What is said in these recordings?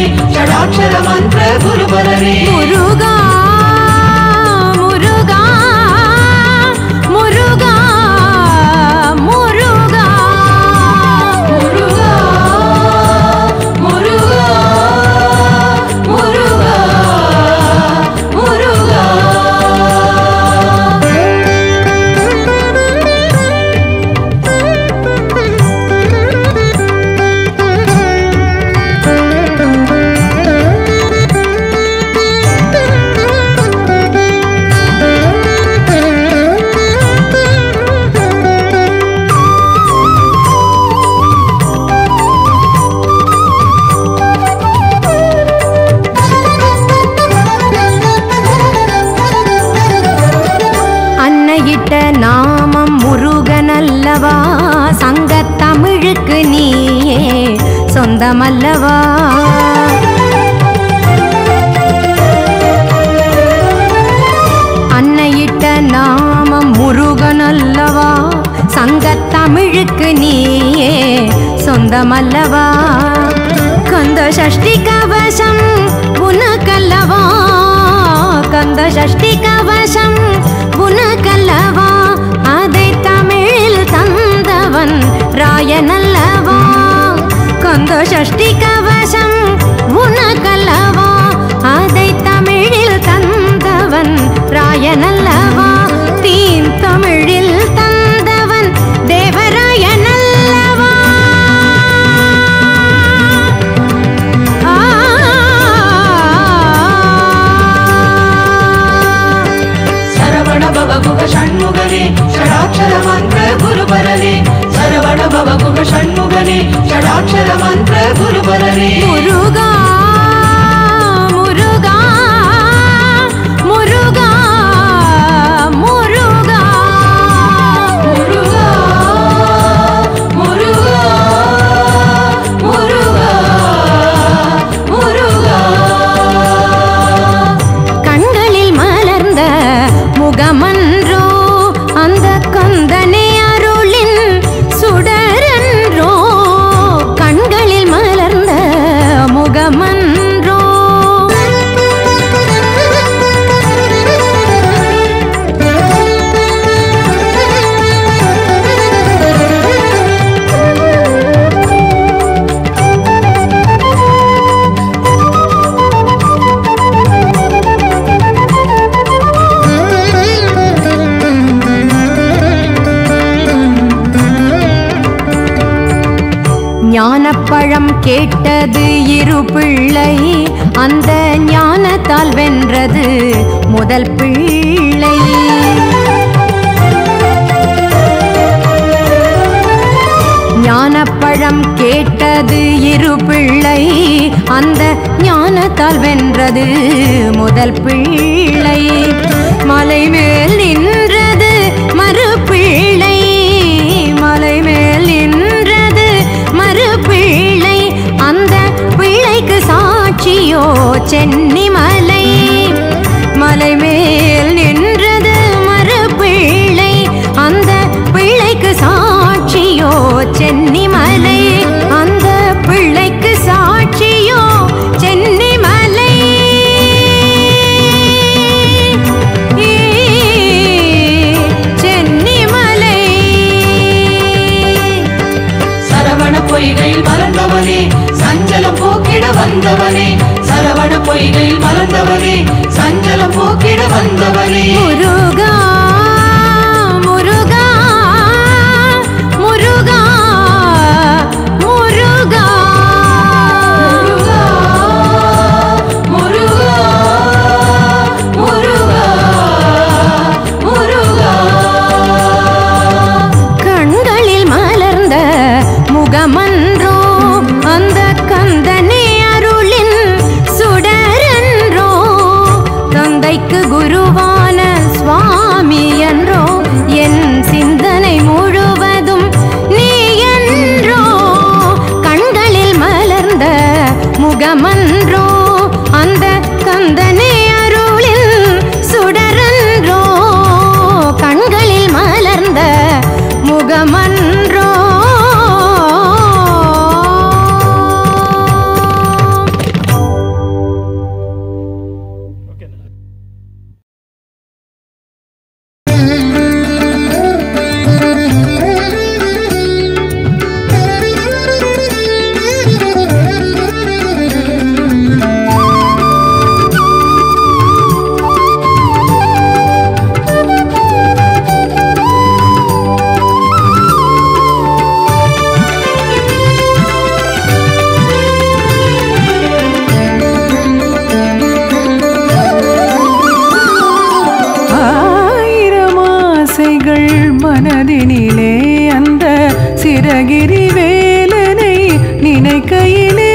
ಷಡಾಕ್ಷರ ಮಂತ್ರ ಗುರುಬರನೆ முருகா முருகா முருகா முருகா முருகா முருகா முருகா முருகா அன்னையிட்ட நாமம் முருகனல்லவா சங்கத் தமிழுக்கு நீயே சொந்தமல்லவா அன்னையிட்ட நாமம் முருகனல்லவா சங்கத் தமிழுக்கு நீயே சொந்தமல்லவா கந்த சஷ்டி கவசம் உனக்கல்லவா கந்த சஷ்டி கவசம் உனக்கல்லவா அதை தமிழில் தந்தவன் ராயனல்லவா கந்த சஷ்டி கவசம் உனக்கல்லவா அதை தமிழில் தந்தவன் ராயனல்லவா தீன் தமிழில் தந்தவன் தேவராயனல்லவா ஆ சரவண பவ குக ஷண்முகனே ஷடாட்சர மந்திர குருபரனே சரவண பவ குக ஷண்முகனே ஷடாட்சர மந்திர குருபரனே முருகா முருகா முருகா முருகா முருகா முருகா முருகா முருகா கண்களில் மலர்ந்த முகமன்றோ அந்த கந்தனே அருளின் சுடரன்றோ கண்களில் மலர்ந்த முகமன்றோ ஞானப்பழம் கேட்டது இரு பிள்ளை அந்த ஞானத்தால் வென்றது முதல் பிள்ளை ஞானப்பழம் கேட்டது இரு பிள்ளை அந்த ஞானத்தால் வென்றது முதல் பிள்ளை மலை மேல் நின்றது மறு பிள்ளை மலை மேல் நின்றது மறு பிள்ளை அந்த பிள்ளைக்கு சாட்சியோ சென்னி மலை மலை மேல் நின்றது மறு பிள்ளை அந்த பிள்ளைக்கு சாட்சியோ சென்னி மலை அந்த பிள்ளைக்கு சாட்சியோ சென்னி மலை சென்னி மலை சரவண பொய்கையில் மலர்ந்தவனே சஞ்சலம் போக்கிட வந்தவனே சரவண பொய்கையில் மலர்ந்தவனே சஞ்சலம் போக்கிட வந்தவனே முருகா முருகா முருகா முருகா முருகா முருகா முருகா கண்களில் மலர்ந்த முகமன்றோ அந்த கந்தனே அருளின் சுடரன்றோ தந்தைக்கு குருவான சுவாமி என்றோ என் சிந்தனை முழுவதும் நீ என்றோ கண்களில் மலர்ந்த முகமன்றோ அந்த கந்தனே அருளின் சுடரன்றோ கண்களில் மலர்ந்த முகமன்றோ மனதினிலே அந்த சிறகிரி வேலனை நினைக்கையிலே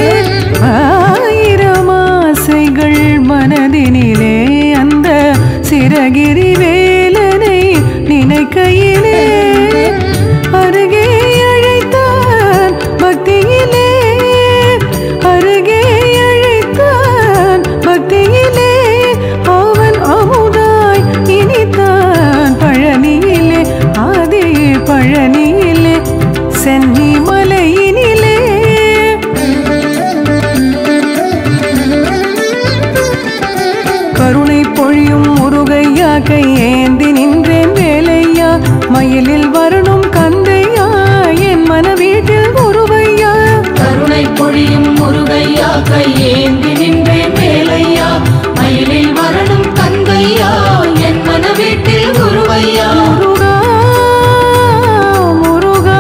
ஆயிரம் ஆசைகள் மனதினிலே அந்த சிறகிரி வேலனை நினைக்கையிலே அருகே அழைத்தான் பக்தியிலே அருகே அழைத்தான் பக்தியிலே அவன் அமுதாய் இனித்தான் பழனியிலே ஆதி பழனியிலே சென்னி மலையினிலே கருணை பொழியும் முருகையா கை ஏந்தி நின்றேன் வேலையா மயிலில் வரணும் கந்தையா என் மன வீட்டில் குருவையா கருணை பொழியும் முருகையா கையேந்தி நின்றேன் வேலையா மயிலில் வரணும் கந்தையா என் மன வீட்டில் குருவையா முருகா முருகா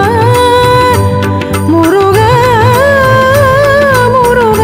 முருகா முருகா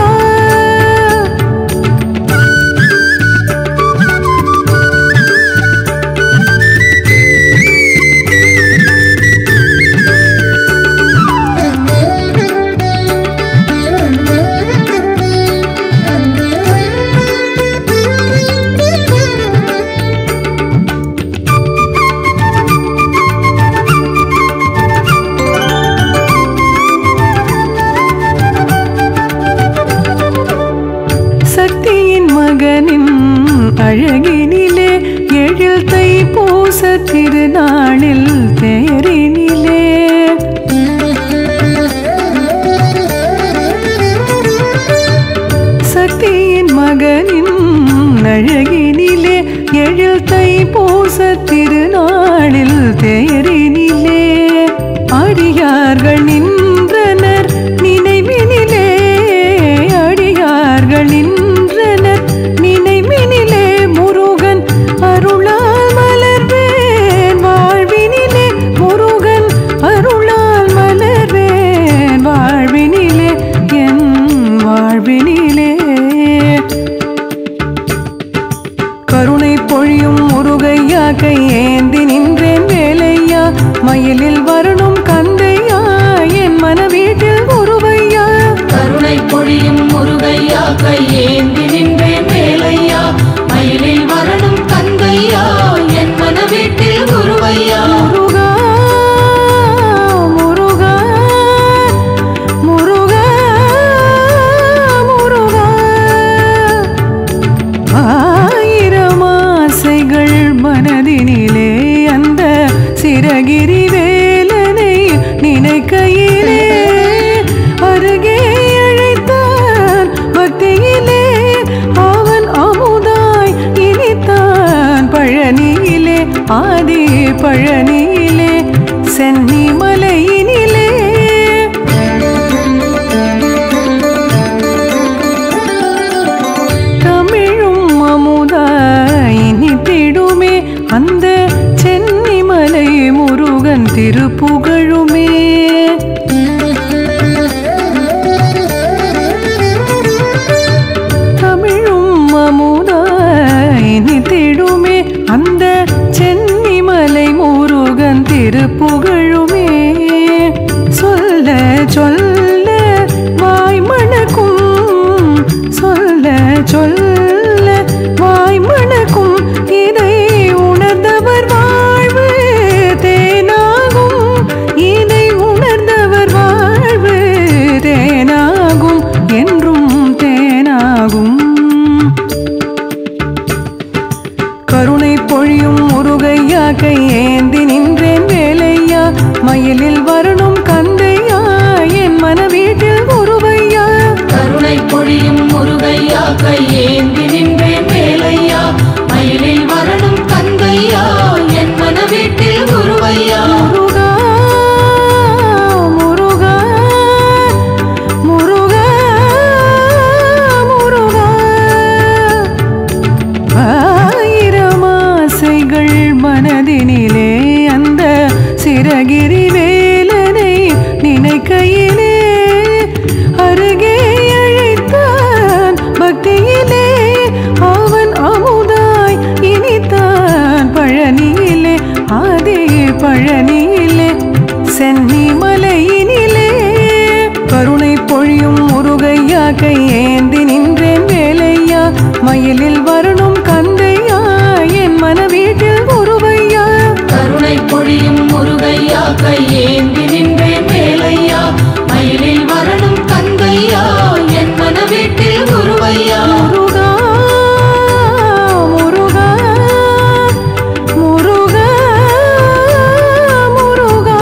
சக்தியின் மகனின் அழகினிலே எழில் தை பூச திருநாளில் தேரினிலே சக்தியின் மகனின் அழகினிலே எழில் தை பூச திருநாளில் தேரினிலே அடியார்கள் நின்றனர் நினைவினிலே அடியார்கள் நின்றனர் நினைவினிலே முருகன் அருளால் மலர்வேன் வாழ்வினிலே முருகன் அருளால் மலர்வேன் வாழ்வினிலே என் வாழ்வினிலே கருணை பொழியும் முருகையா கை ஏந்தி நின்றேன் வேலையா மயிலில் வரணும் கந்தையா என் மன வீட்டில் குருவையா கருணை பொழியும் முருகையா கையேந்தி நின்றேன் வேலையா மயிலில் வரணும் கந்தையா என் மன வீட்டில் குருவையா முருகா முருகா முருகா முருகா ஆயிரம் ஆசைகள் மனதினிலே அந்த சிறகிரி வேலனை நினைக்கையிலே அருகே அழைத்தான் பக்தியிலே அவன் அமுதாய் இனித்தான் பழனியிலே ஆதி பழனியிலே சென்னி மலையினிலே தமிழும் அமுதாய் இனித்திடுமே அந்த சென்னிமலை முருகன் திருப்புகழுமே தமிழும் அமுதாய் இனித்திடுமே அந்த சென்னிமலை முருகன் திருப்புகழுமே சொல்ல சொல்ல வாய் மணக்கும் சொல்ல சொல்ல வாய் மணக்கும் இதை உணர்ந்தவர் வாழ்வு தேனாகும் இதை உணர்ந்தவர் வாழ்வு தேனாகும் என்றும் தேனாகும் கருணை பொழியும் முருகையா கை ஏந்தி நின்றேன் வேலையா மயிலில் வரணும் கந்தையா என் மன வீட்டில் குருவையா கருணை பொழியும் முருகையா கையேந்தி நின்றேன் வேலையா மயிலில் வரணும் கந்தையா என் மன வீட்டில் குருவையா முருகா முருகா முருகா முருகா ஆயிரம் ஆசைகள் மனதினிலே அந்த சிறகிரி வேலனை நினைக்கையிலே அருகே அழைத்தான் பக்தியிலே கையேந்தி நின்றேன் மேலையா மயிலில் வரணும் கந்தையா என் மன வீட்டில் குருவையா முருகா முருகா முருகா முருகா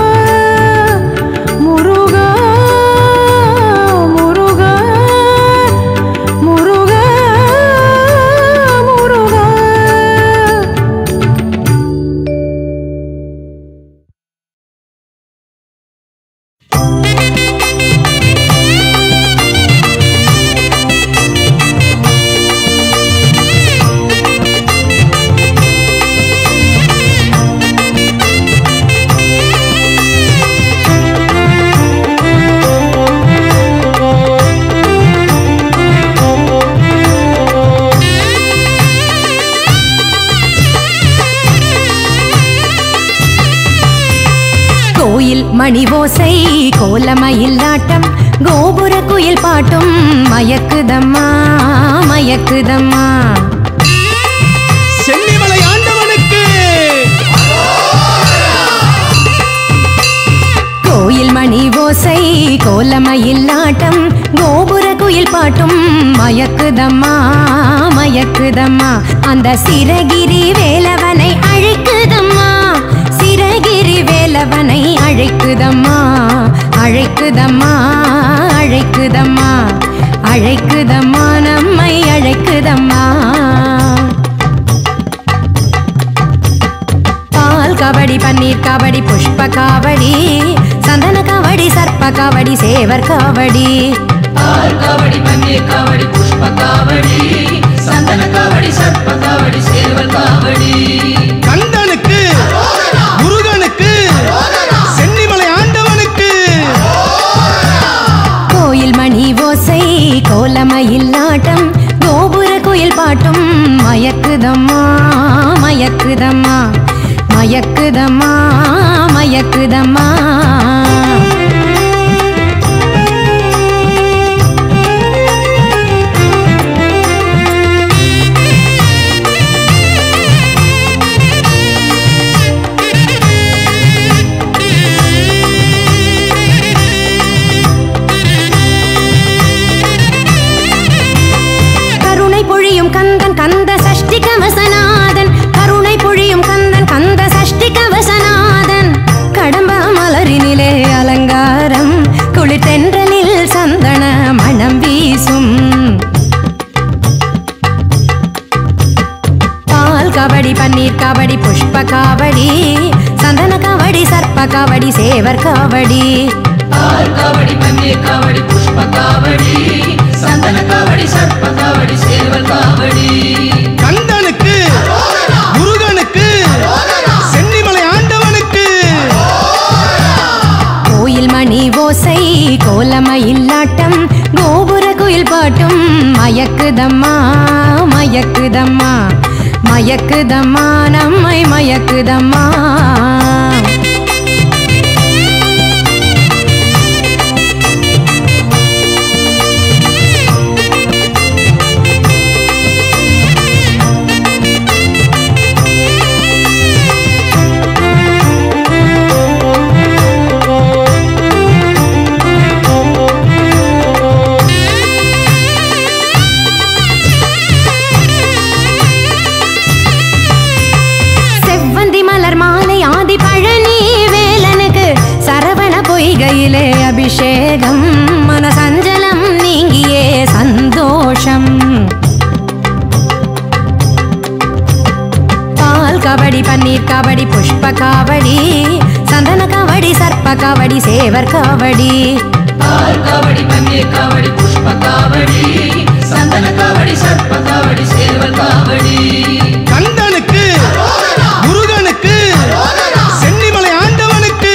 முருகா முருகா முருகா முருகா கோயில் மணி ஓசை கோலமயில் ஆட்டம் கோபுர குயில் பாட்டும் மயக்குதம்மா மயக்குதம்மா சென்னிமலை ஆண்டவனுக்கு கோயில் மணி ஓசை கோலமயில் ஆட்டம் கோபுர குயில் பாட்டும் மயக்குதம்மா மயக்குதம்மா அந்த சிறகிரி வேலவனை அழைக்குதம்மா சிறகிரி வேலவனை அழைக்குதம்மா அழைக்குதம்மா அழைக்குதம்மா அழைக்குதம்மா நம்மை அழைக்குதம்மா பால் கபடி பன்னீர் கபடி புஷ்ப காவடி சந்தன காவடி சர்ப்ப காவடி சேவர் காவடி பால் காவடி பன்னீர் காவடி புஷ்ப காவடி சந்தன காவடி சர்ப்ப காவடி சேவல் காவடி கந்தனுக்கு முருகனுக்கு சென்னிமலை ஆண்டவனுக்கு கோயில் மணி ஓசை கோலமயில் ஆட்டம் கோபுர குயில் பாட்டும் மயக்குதம்மா மயக்குதம்மா மயக்குதம்மா மயக்குதம்மா கருணை பொழியும் கந்தன் கந்த சஷ்டி கவசநாதன் கருணை பொழியும் கந்தன் கந்த சஷ்டி கவசநாதன் கடம்ப மலரினிலே அலங்காரம் குளிர்தென்றலில் சந்தன மணம் வீசும் பால் கபடி பன்னீர் கபடி புஷ்ப காவடி சந்தன காவடி சர்ப்ப காவடி சேவர் காவடி பால் காவடி பன்னீர் காவடி புஷ்ப காவடி சந்தன காவடி சர்ப்ப காவடி சேவல் காவடி கந்தனுக்கு முருகனுக்கு சென்னிமலை ஆண்டவனுக்கு கோயில் மணி ஓசை கோலமயில் ஆட்டம் கோபுர குயில் பாட்டும் மயக்குதம்மா மயக்குதம்மா மயக்குதம்மா நம்மை மயக்குதம்மா செவ்வந்தி மலர் மாலை ஆதி பழனி வேலனுக்கு சரவண பொய்கையிலே அபிஷேகம் மனசஞ்சலம் நீங்கியே சந்தோஷம் பால் கபடி பன்னீர் கபடி புஷ்ப காவடி சந்தன காவடி சர்ப்ப காவடி சேவர் காவடி பால் காவடி பன்னீர் காவடி புஷ்ப காவடி சந்தன காவடி சர்ப்ப காவடி சேவல் காவடி கந்தனுக்கு முருகனுக்கு சென்னிமலை ஆண்டவனுக்கு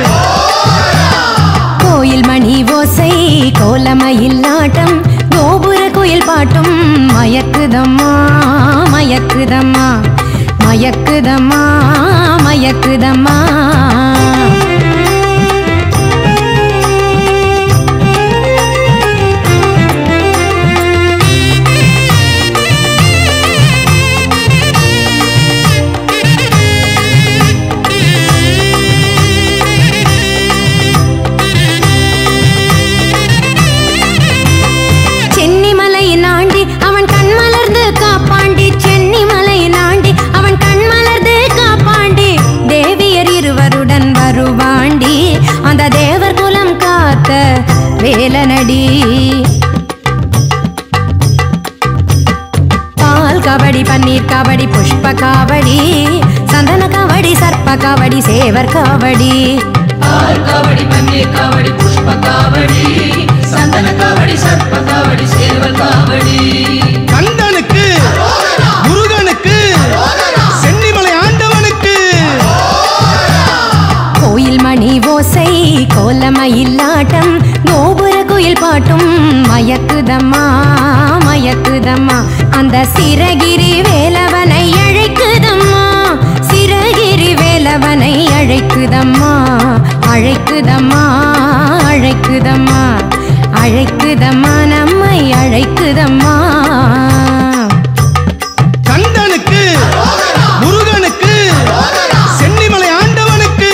கோயில் மணி ஓசை கோலமயில் ஆட்டம் கோபுர குயில் பாட்டும் மயக்குதம்மா மயக்குதம்மா மயக்குதம்மா மயக்குதம்மா புஷ்ப காவடி சந்தன காவடி சர்ப்ப காவடி சேவர் காவடி பால் காவடி பன்னீர் காவடி புஷ்ப காவடி சந்தன காவடி சர்ப்ப காவடி சேவல் காவடி கந்தனுக்கு முருகனுக்கு சென்னிமலை ஆண்டவனுக்கு கோயில் மணி ஓசை கோலமயிலாட்டம் கோபுர குயில் பாட்டும் மயக்குதம்மா மயக்குதம்மா அந்த சிறகிரி வேலவனை அழைக்குதம்மா சிறகிரி வேலவனை அழைக்குதம்மா அழைக்குதம்மா அழைக்குதம்மா அழைக்குதம்மா நம்மை அழைக்குதம்மா கந்தனுக்கு முருகனுக்கு சென்னிமலை ஆண்டவனுக்கு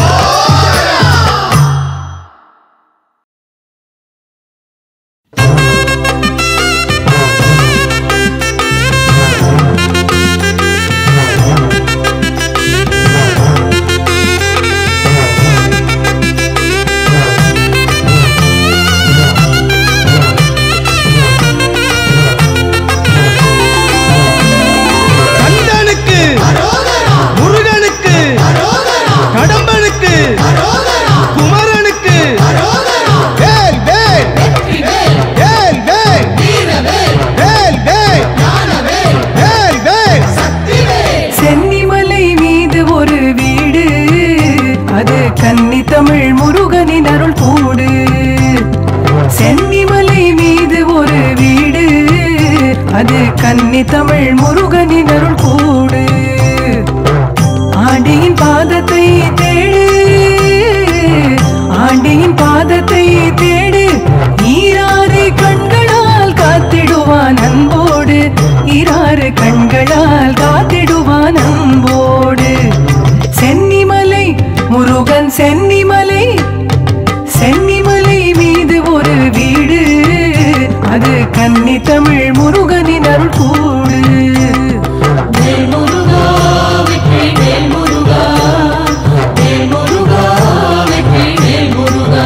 கந்தனுக்கு முருகனுக்கு கடம்பனுக்கு குமரனுக்கு வேல் வேல் வேல் வேல் வேல் வேல் வேல் வேல் சென்னிமலை மீது ஒரு வீடு அது கன்னி தமிழ் முருகனின் அருள் கூடு சென்னிமலை மீது ஒரு வீடு அது கன்னி தமிழ் முருகனின் அருள் கூடு ஆண்டியின் பாதத்தை தேடு ஆண்டியின் பாதத்தை தேடு ஈராறு கண்களால் காத்திடுவான் அன்போடு ஈராறு கண்களால் காத்திடுவான் அன்போடு சென்னிமலை முருகன் சென்னிமலை சென்னிமலை மீது ஒரு வீடு அது கன்னி தமிழ் முருகனின் அருள் கூடு வேல் முருகா வெற்றி வேல் முருகா வேல் முருகா வெற்றி வேல் முருகா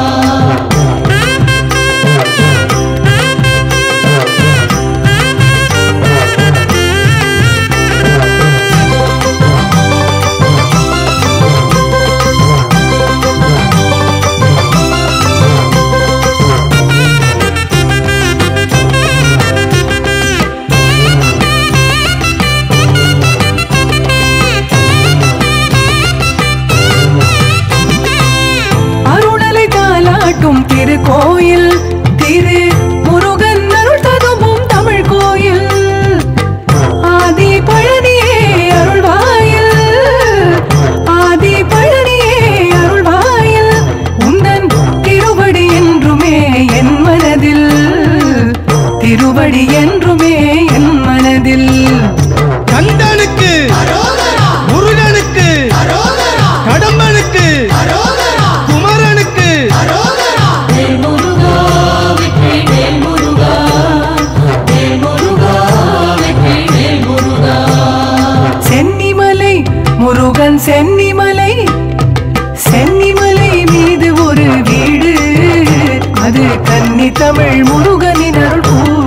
அருணலை தாலாட்டும் திருக்கோயில் திரு முருகன் அருள் ததும்பும் தமிழ் கோயில் ஆதி பழனியே அருள்வாயில் ஆதி பழனியே அருள்வாயில் உந்தன் திருவடி என்றுமே என் மனதில் திருவடி என்றுமே என் மனதில் கந்தனுக்கு முருகனுக்கு கடம்பனுக்கு குமரனுக்கு வேல் முருகா வெற்றி வேல் முருகா வேல் முருகா வெற்றி வேல் முருகா சென்னிமலை முருகன் சென்னிமலை சென்னிமலை மீது ஒரு வீடு அது கன்னி தமிழ் முருகனின் அருள் கூடு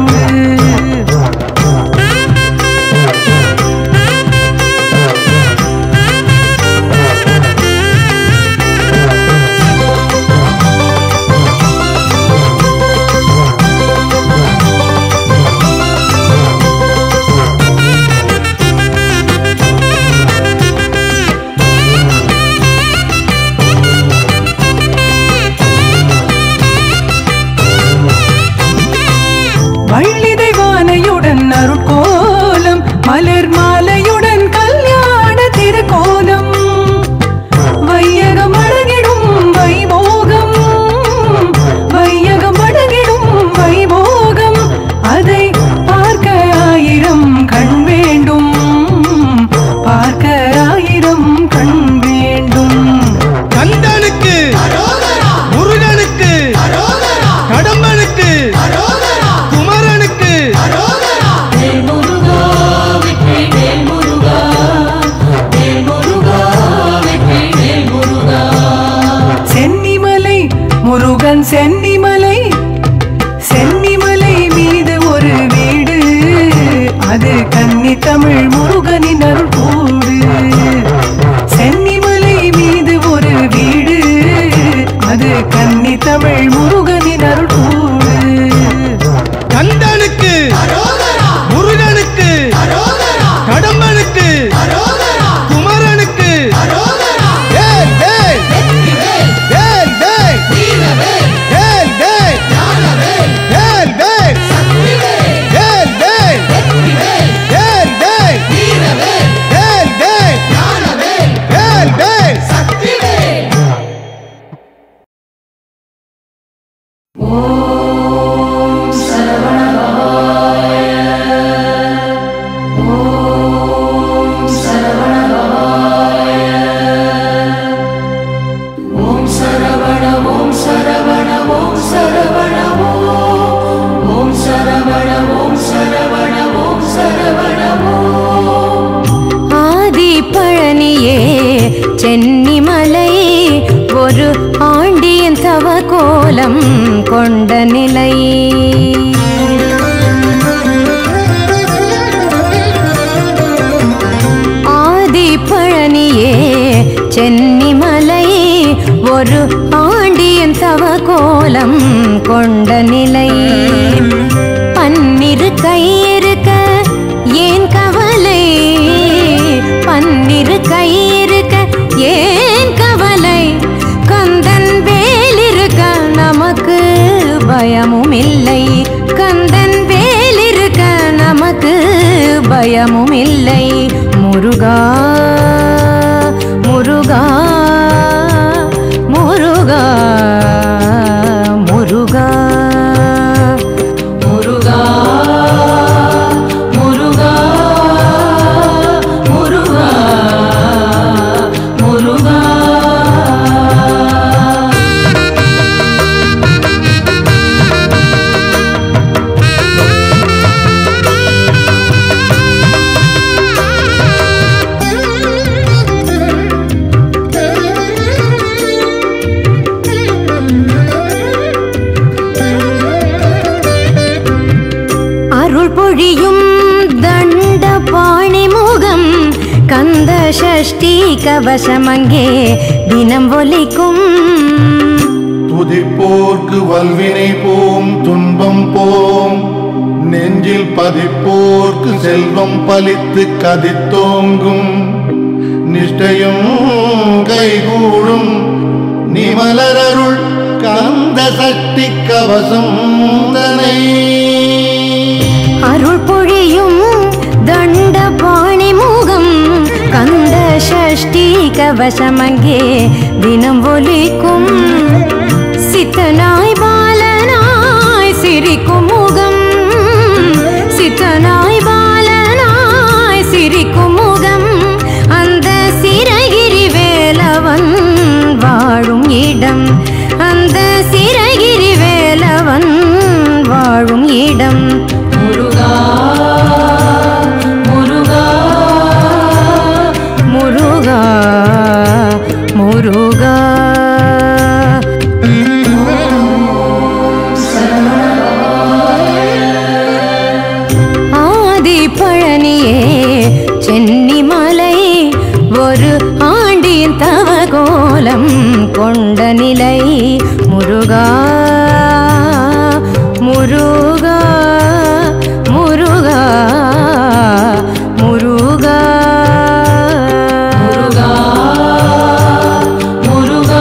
முருகனின் அருள் கூடு சென்னிமலை மீது ஒரு வீடு அது கன்னி தமிழ் முருகனின் அருள் கூடு கந்தனுக்கு முருகனுக்கு கடம்பனுக்கு குமரனுக்கு வேல் வேல் வேல் வேல் வேல் வேல் வேல் வேல் வேல் வேல் வேல் வேல் வேல் வேல் ஆதி பழனியே சென்னிமலை ஒரு ஆண்டியின் தவ கோலம் கொண்ட நிலை ஆதி பழனியே சென்னிமலை ஒரு ஆண்டியின் தவ கோலம் கொண்ட நிலை பன்னிரு கையிருக்க ஏன் கவலை பன்னிரு கையிருக்க ஏன் கவலை கந்தன் வேலிருக்க நமக்கு பயமும் இல்லை கந்தன் வேலிருக்க நமக்கு பயமும் இல்லை முருகா முருகா முருகா முருகா முருகா முருகா முருகா முருகா அருள் பொழியும் தண்ட பாணி முகம் கந்த சஷ்டி கவசமங்கே தினம் ஒலிக்கும் துதிப்போர்க்கு வல்வினை போம் துன்பம் போம் நெஞ்சில் பதிப்போர்க்கு செல்வம் பலித்து கதித்தோங்கும் நிஷ்டையும் கைகூடும் நிமலரருள் கந்த சக்தி கவசம் தனை அருள் பொழியும் தண்ட பாணி முகம் கந்த சஷ்டி கவசமங்கே தினம் ஒலிக்கும் சித்தனாய் பாலனாய் சிரிக்கும் முகம் சித்தனாய் பாலனாய் சிரிக்கும் முகம் அந்த சிறகிரி வேலவன் வாழும் இடம் அந்த சிறகிரி வேலவன் வாழும் இடம் முருகா முருகா முருகா முருகா ஆதி பழனியே சென்னிமலை ஒரு ஆண்டின் தவ கோலம் கொண்ட நிலை முருகா முருகா முருகா முருகா முருகா முருகா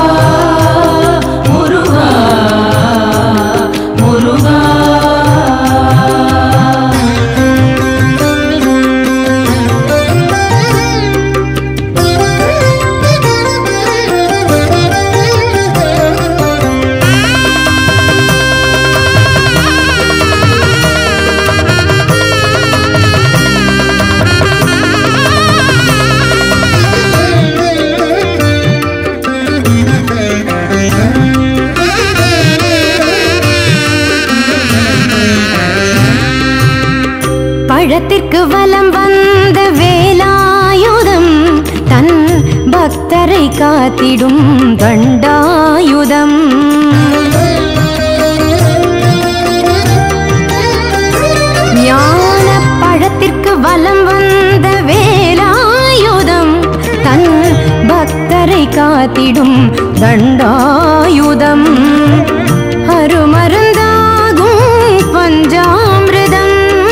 முருகா முருகா பழத்திற்கு வலம் வந்த வேலாயுதம் தன் பக்தரை காத்திடும் தண்டாயுதம் ஞான பழத்திற்கு வலம் வந்த காத்திடும் தண்டாயுதம் அருமருந்தாகும் பஞ்சாமிரதம்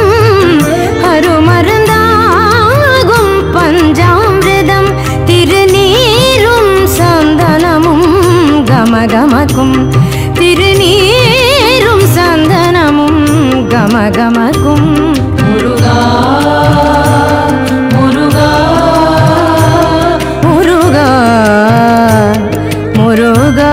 அருமருந்தாகும் பஞ்சாமிரதம் திருநீரும் சந்தனமும் கமகமக்கும் திருநீரும் சந்தனமும் கமகமக்கும் முருகா முருகா முருகா முருகா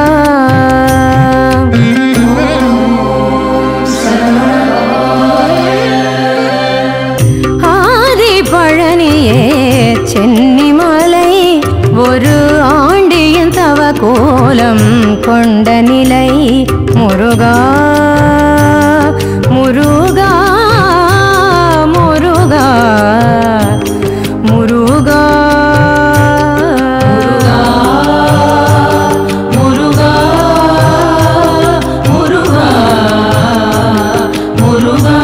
ஆதி பழனியே சென்னிமலை ஒரு ஆண்டியின் தவ கோலம் கொண்ட நிலை முருகா முருகா முருகா முருகா முருகா முருகா முருகா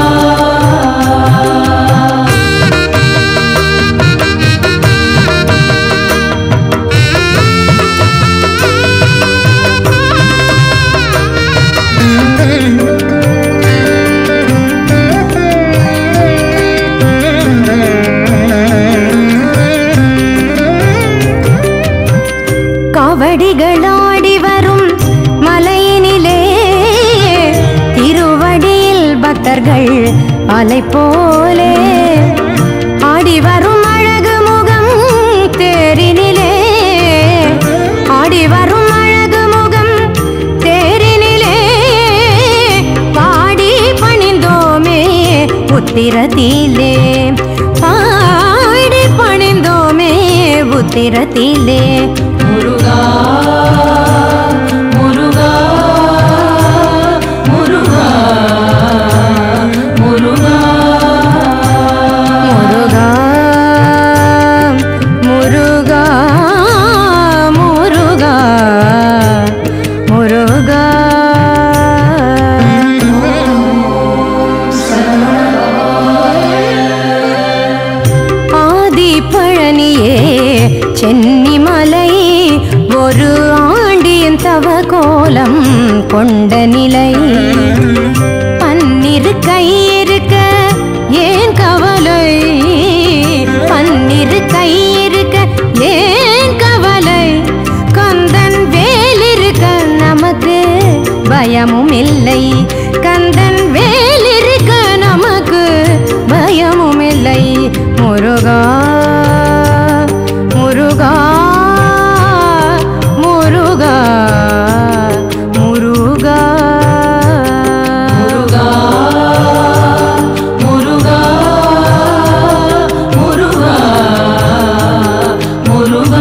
காவடிகளாடி வரும் மலையினிலே திருவடியில் பக்தர்கள் அலை போலே ஆடி வரும் அழகு முகம் தேரினிலே ஆடி வரும் அழகு முகம் தேரினிலே பாடி பணிந்தோமே உத்திரத்திலே பாடி பணிந்தோமே உத்திரத்திலே முருகா முருகா முருகா முருகா முருகா முருகா முருகா முருகா ஆதி பழனியே சென்னிமலை ஒரு ஆண்டியின் தவ கோலம் கொண்ட நிலை பன்னிரு கையிருக்க ஏன் கவலை பன்னிரு கையிருக்க ஏன் கவலை கந்தன் வேலிருக்க நமக்கு பயமும் இல்லை கந்தன் வேலிருக்க நமக்கு பயமும் இல்லை முருகா முருகா முருகா முருகா முருகா முருகா முருகா முருகா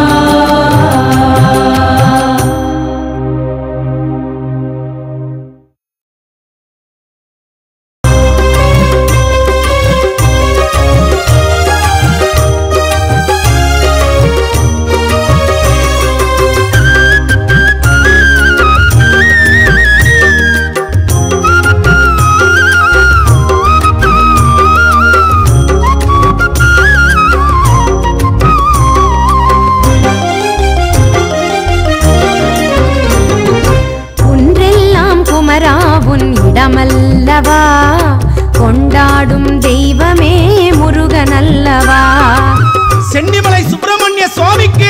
குன்றெல்லாம் குமரா உன் இடமல்லவா கொண்டாடும் தெய்வமே முருகனல்லவா சென்னிமலை சுப்பிரமணிய சுவாமிக்கு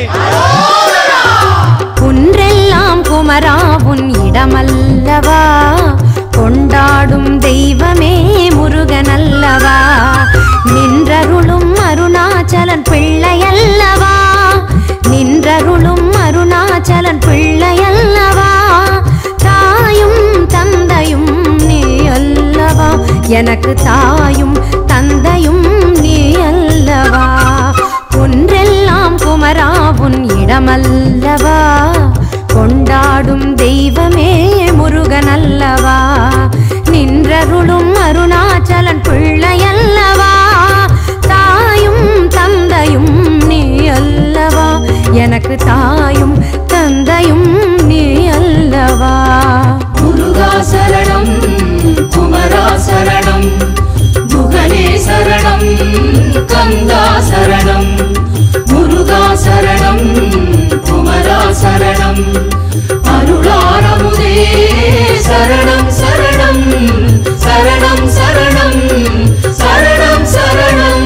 குன்றெல்லாம் குமரா உன் இடமல்லவா கொண்டாடும் தெய்வமே முருகனல்லவா நின்றருளும் அருணாச்சலன் பிள்ளையல்லவா நின்றருளும் அருணாச்சலன் பிள்ளையல்லவா தாயும் தந்தையும் நீ அல்லவா எனக்கு தாயும் தந்தையும் நீ அல்லவா ஒன்றெல்லாம் குமரா உன் இடமல்லவா கொண்டாடும் தெய்வமே முருகனல்லவா நின்றருளும் அருணாச்சலன் பிள்ளையல்லவா தாயும் தந்தையும் நீ அல்லவா எனக்கு தாயும் தந்தையும் நீ அல்லவா முருகா சரணம் குமரா சரணம் குகனே சரணம் கந்தா சரணம் முருகா சரணம் குமரா சரணம் அருளாரமுதே சரணம் சரணம் சரணம் சரணம் சரணம் சரணம்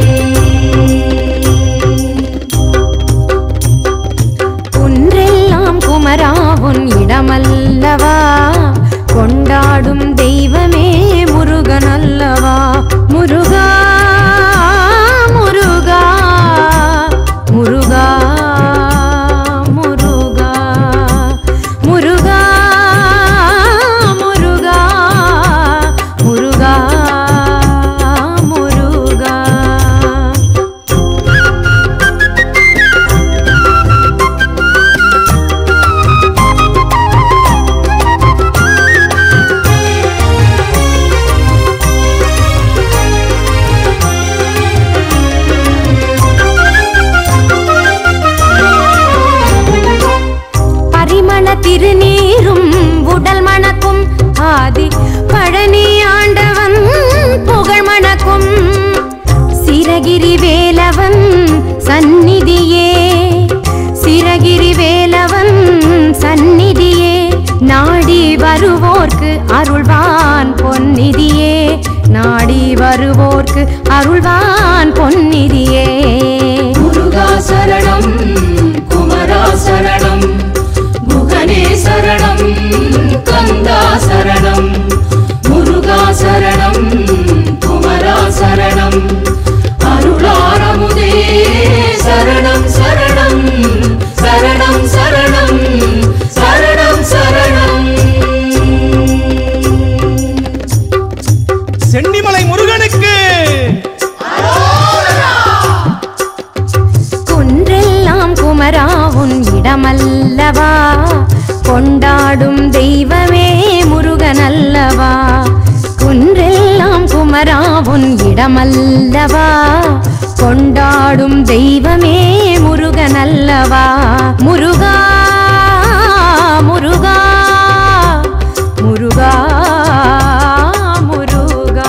ஒன்றெல்லாம் குமரா உன் இடமல்லவா கொண்டாடும் தெய்வமே முருகன் அல்லவா முருகா முருகா முருகா முருகா முருகா முருகா முருகா முருகா பரிமள திருநீரும் உடல் மணக்கும் ஆதி பழனி ஆண்டவன் புகழ் மணக்கும் சிரகிரி வேலவன் சந்நிதியே சிரகிரி வேலவன் சந்நிதியே நாடி வருவோர்க்கு அருள்வான் பொன்னிதியே நாடி வருவோர்க்கு அருள்வான் பொன்னிதியே முருகா சரணம் குமரா சரணம் முகனே சரணம் கந்தா சரணம் முருகா சரணம் குமரா சரணம் அருளாரமுதே சரணம் சரணம் சரணம் சரணம் சரணம் சரணம் சென்னிமலை முருகனுக்கு குன்றெல்லாம் குமரா உன் இடமல்லவா கொண்டாடும் தெய்வமே முருகன் அல்லவா குன்றெல்லாம் குமரா உன் இடமல்லவா கொண்டாடும் தெய்வமே முருகன் அல்லவா முருகா முருகா முருகா முருகா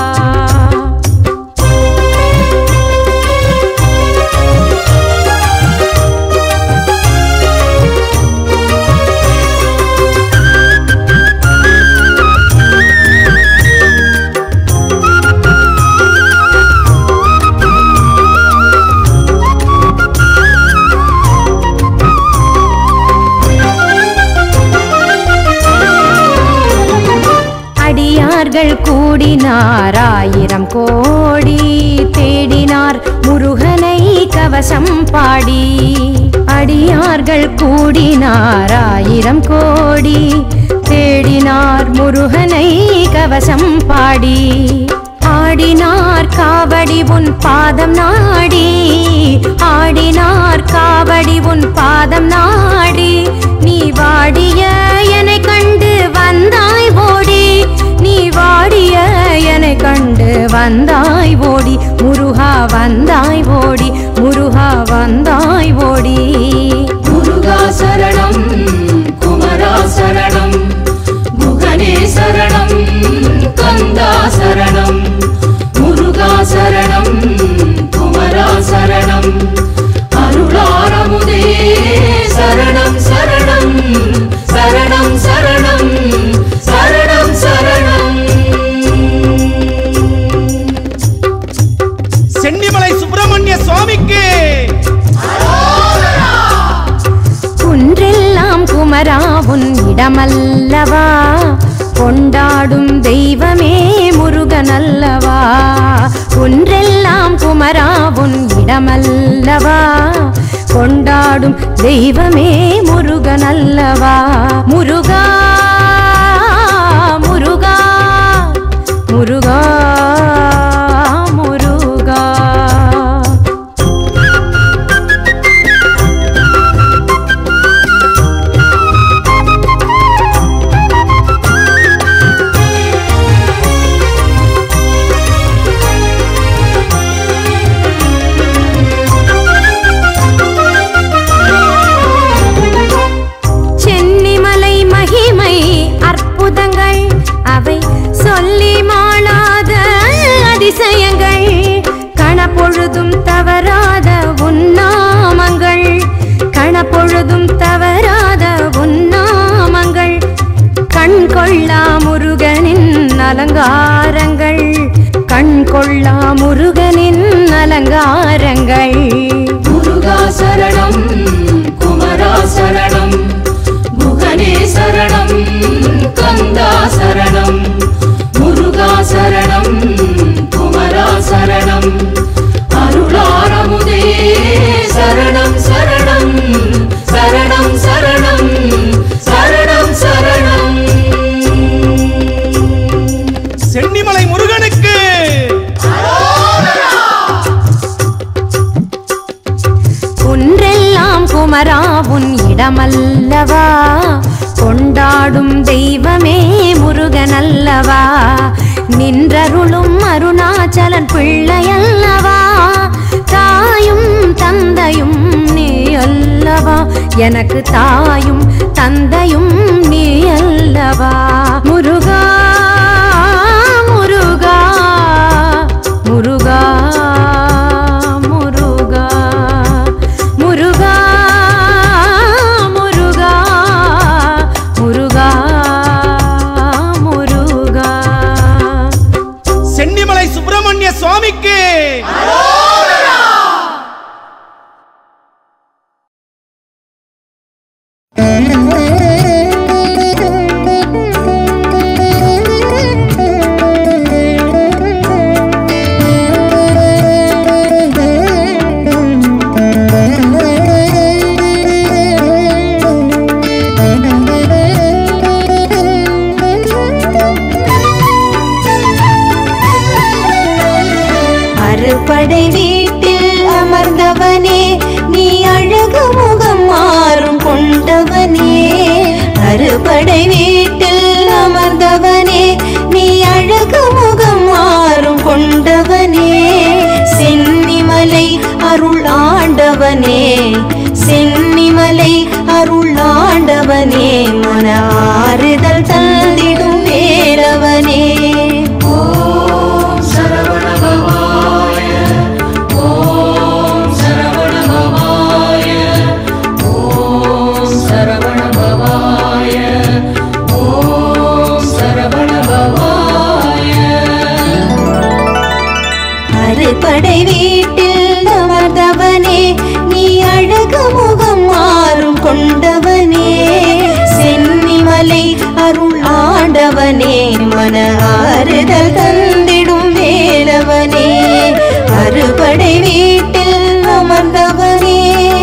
அடியார்கள் கூடினார் ஆயிரம் கோடி தேடினார் முருகனை கவசம் பாடி அடியார்கள் கூடினார் ஆயிரம் கோடி தேடினார் முருகனை கவசம் பாடி ஆடினார் காவடி உன் பாதம் நாடி ஆடினார் காவடி உன் பாதம் நாடி நீ வாடிய என்னை கண்டு வந்தாய் ஓடி நீ வாடிய என்னை கண்டு வந்தாய் ஓடி முருகா வந்தாய் ஓடி முருகா வந்தாய் ஓடி முருகா சரணம் குமரா சரணம் முகனே சரணம் கந்தா சரணம் முருகா சரணம் குமரா சரணம் அருளாரமுதே சரணம் சரணம் சரணம் சரணம் சரணம் சரணம் சென்னிமலை சுப்பிரமணிய சுவாமிக்கு குன்றெல்லாம் குமரா உன் இடமல்லவா கொண்டாடும் தெய்வமே முருகன் அல்லவா குன்றெல்லாம் குமரா உன் இடமல்லவா கொண்டாடும் தெய்வமே முருகன் அல்லவா முருகா முருகா முருகா முருகா சென்னிமலை மகிமை அலங்காரங்கள் முருகா சரணம் குமரா சரணம் முகனே சரணம் கந்தா சரணம் முருகா சரணம் குமரா சரணம் அருளாரமுதே சரணம் சரணம் சரணம் சரணம் சரணம் சரணம் சென்னிமலை முருகனுக்கு குன்றெல்லாம் குமரா உன் இடமல்லவா கொண்டாடும் தெய்வமே முருகனல்லவா நின்றருளும் அருணாச்சலன் பிள்ளையல்லவா தாயும் தந்தையும் நீ அல்லவா எனக்கு தாயும் தந்தையும் நீ அல்லவா முருகா முருகா முருகா முருகா முருகா முருகா முருகா முருகா சென்னிமலை சுப்பிரமணிய சுவாமிக்கு அறுபடை வீட்டில் அமர்ந்தவனே நீ அழகு முகம் மாறும் கொண்டவனே அறுபடை வீட்டில் அமர்ந்தவனே நீ அழகு முகம் மாறும் கொண்டவனே சென்னிமலை அருள் ஆண்டவனே சென்னிமலை அருள் ஆண்டவனே மன ஆறுதல் தந்திடும் வேறவனே ஓம் சரவண பவாய ஓம் சரவண பவாய ஓம் சரவண பவாய ஓம் சரவண பவாய அறுபடை வீட்டில் அமர்ந்தவனே நீ அழகு முகம் மாறும் கொண்டவனே சென்னிமலை அருள் ஆண்டவனே மன ஆறுதல் தந்திடும் வேலவனே அறுபடை வீட்டில் அமர்ந்தவனே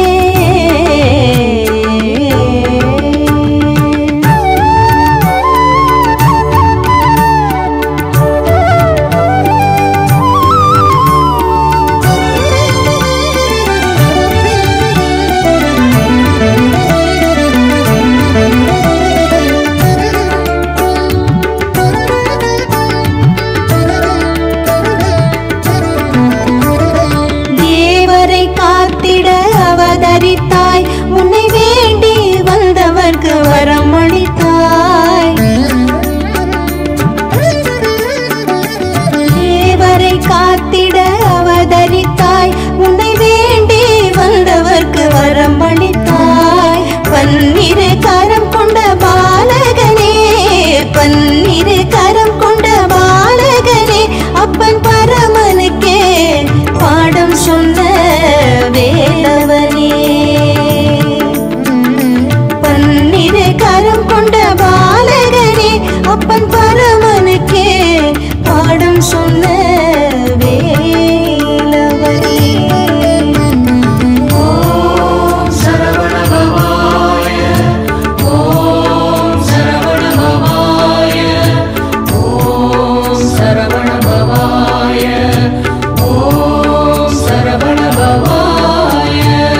தேவரை காத்திட அவதரித்தாய் உன்னை வேண்டி வந்தவர்க்கு வரமளித்தாய் தேவரை காத்திட அவதரித்தாய் உன்னை வேண்டி வந்தவர்க்கு வரமளித்தாய் பன்னிரு கரம் கொண்ட பாலகனே பன்னிரு கரம் கொண்ட பாலகனே அப்பன் பரமனுக்கே பாடம் சொன்ன வேலவனே பன்னிரு கரம் கொண்ட பாலகனே அப்பன் பரமனுக்கே பாடம் சொன்ன வேலவனே ஓம் சரவண பவாய ஓம் சரவண பவாய ஓம் சரவண பவாய ஓம் சரவண பவாய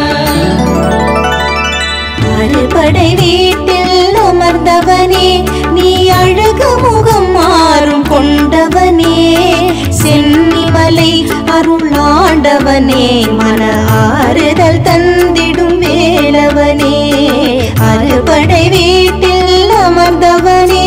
அறுபடை வீட்டில் அமர்ந்தவனே நீ அழகு முகம் மாறும் கொண்டவனே சென்னிமலை அருளாண்டவனே மன ஆறுதல் தந்திடும் வேலவனே அறுபடை வீட்டில் அமர்ந்தவனே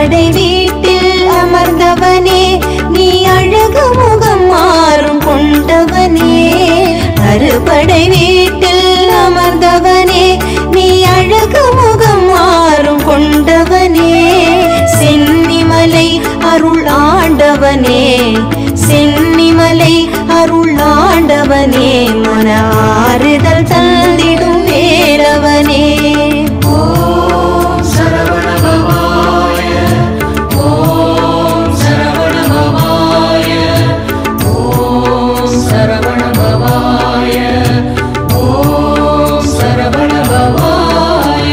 அறுபடை வீட்டில் அமர்ந்தவனே நீ அழகு முகம் மாறும் கொண்டவனே அறுபடை வீட்டில் அமர்ந்தவனே நீ அழகு முகம் மாறும் கொண்டவனே சென்னிமலை அருள் ஆண்டவனே சென்னிமலை அருள் ஆண்டவனே மன ஆறுதல் தந்திடும் வேறவனே ஓம் சரவண பவாய ஓம் சரவண பவாய ஓம் சரவண பவாய ஓம் சரவண பவாய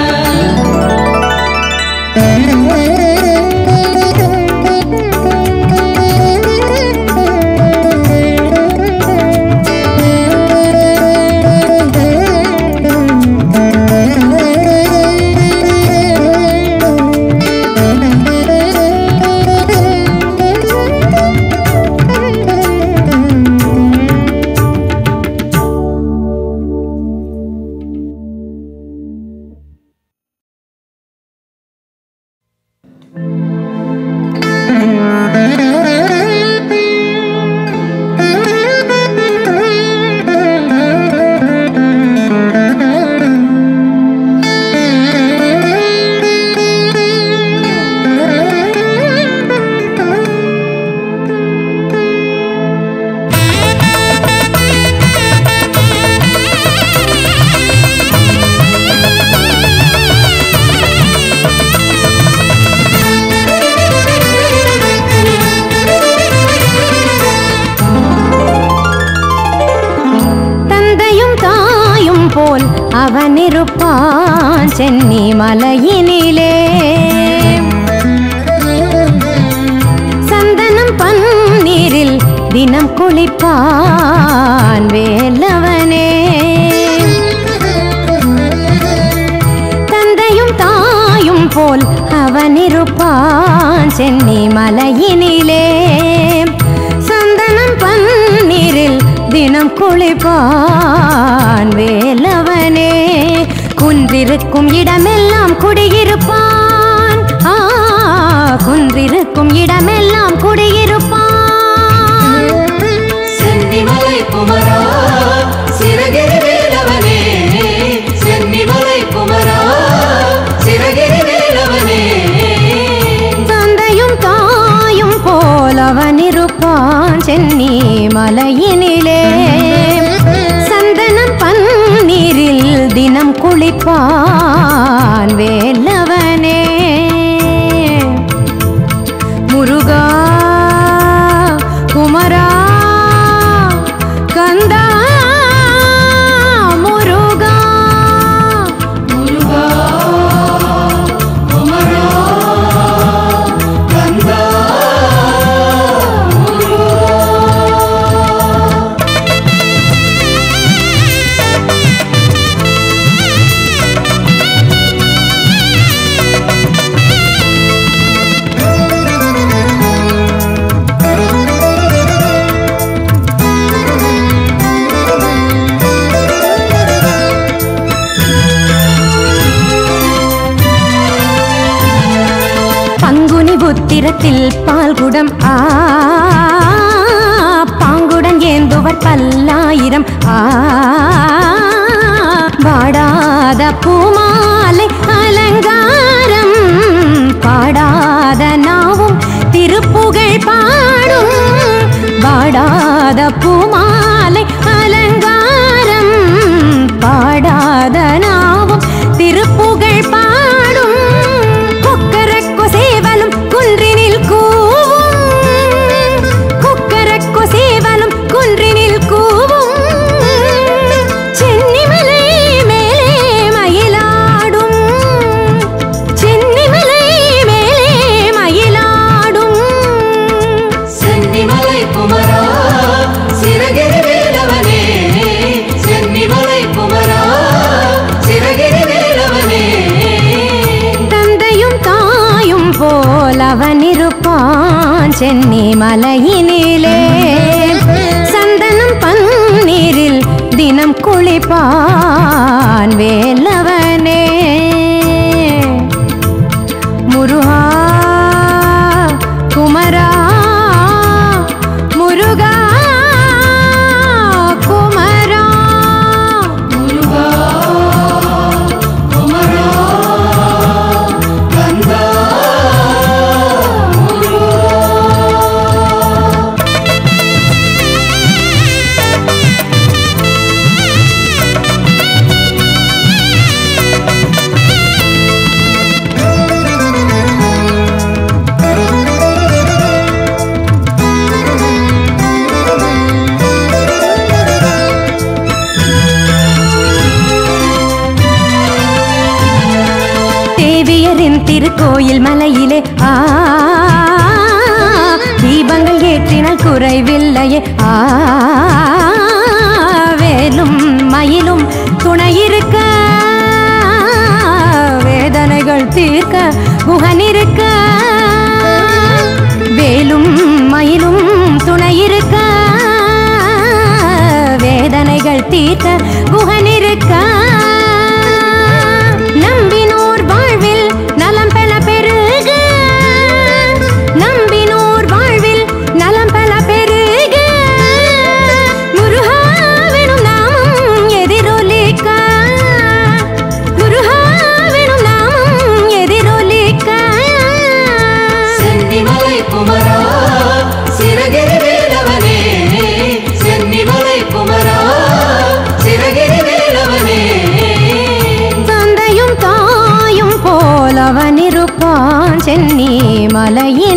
தந்தையும் தாயும் போல் அவன் இருப்பான் சென்னி மலையினிலே சந்தனம் பன்னீரில் தினம் குளிப்பான் வேலவனே தந்தையும் தாயும் போல் அவன் இருப்பான் சென்னி மலையினிலே சந்தனம் பன்னீரில் தினம் குளிப்பான் வேலவனே குன்றிருக்கும் இடமெல்லாம் குடியிருப்பான் ஆ குன்றிருக்கும் இடமெல்லாம் குடியிருப்பான் சென்னிமலை குமரா சிறகிரி வேலவனே சென்னிமலை குமரா சிறகிரி வேலவனே தந்தையும் தாயும் போல் அவன் இருப்பான் சென்னி மலையினிலே சந்தனம் பன்னீரில் தினம் குளிப்பான் வேலவனே முருகா குமரா கந்தா முருகா முருகா குமரா கந்தா பங்குனி புத்திரத்தில் பால்குடம் ஆ பாங்குடன் ஏந்துவர் பல்லாயிரம் ஆ வாடாத பூமாலை அலங்காரம் பாடாத நாவும் திருப்புகழ் பாடும் வாடாத பூமாலை அலங்காரம் பாடாத நாவும் திருப்புகழ் பாடும் கொக்கரக்கொ சேவலும் குன்றினில் கூவும் கொக்கரக்கொ சேவலும் குன்றினில் கூவும் சென்னிமலை மேலே மயிலாடும் சென்னிமலை மேலே மயிலாடும் சென்னிமலை குமரா சிறகிரி வேலவனே சென்னிமலை குமரா சிறகிரி வேலவனே தந்தையும் தாயும் போல் அவன் இருப்பான் சென்னி மலையினிலே சந்தனம் பன்னீரில் தினம் குளிப்பான் வேலவனே முருகா தேவியரின் திருக்கோயில் மலையிலே ஆ தீபங்கள் ஏற்றினால் குறைவில்லையே ஆ வேலும் மயிலும் துணை இருக்க வேதனைகள் தீர்க்க குகன் இருக்க வேலும் மயிலும் துணை இருக்க வேதனைகள் தீர்க்க குகன் இருக்க நம்பினோர் வாழ்வில் நலம் பெற பெருக நம்பினோர் வாழ்வில் நலம் பல பெருக முருகாவெனும் நாமம் எதிரொலிக்க முருகாவெனும் நாமம் எதிரொலிக்க சென்னிமலை குமரா சிறகிரி வேலவனே சென்னிமலை குமரா சிறகிரி வேலவனே தந்தையும் தாயும் போலவன் இருப்பான் சென்னி மலையே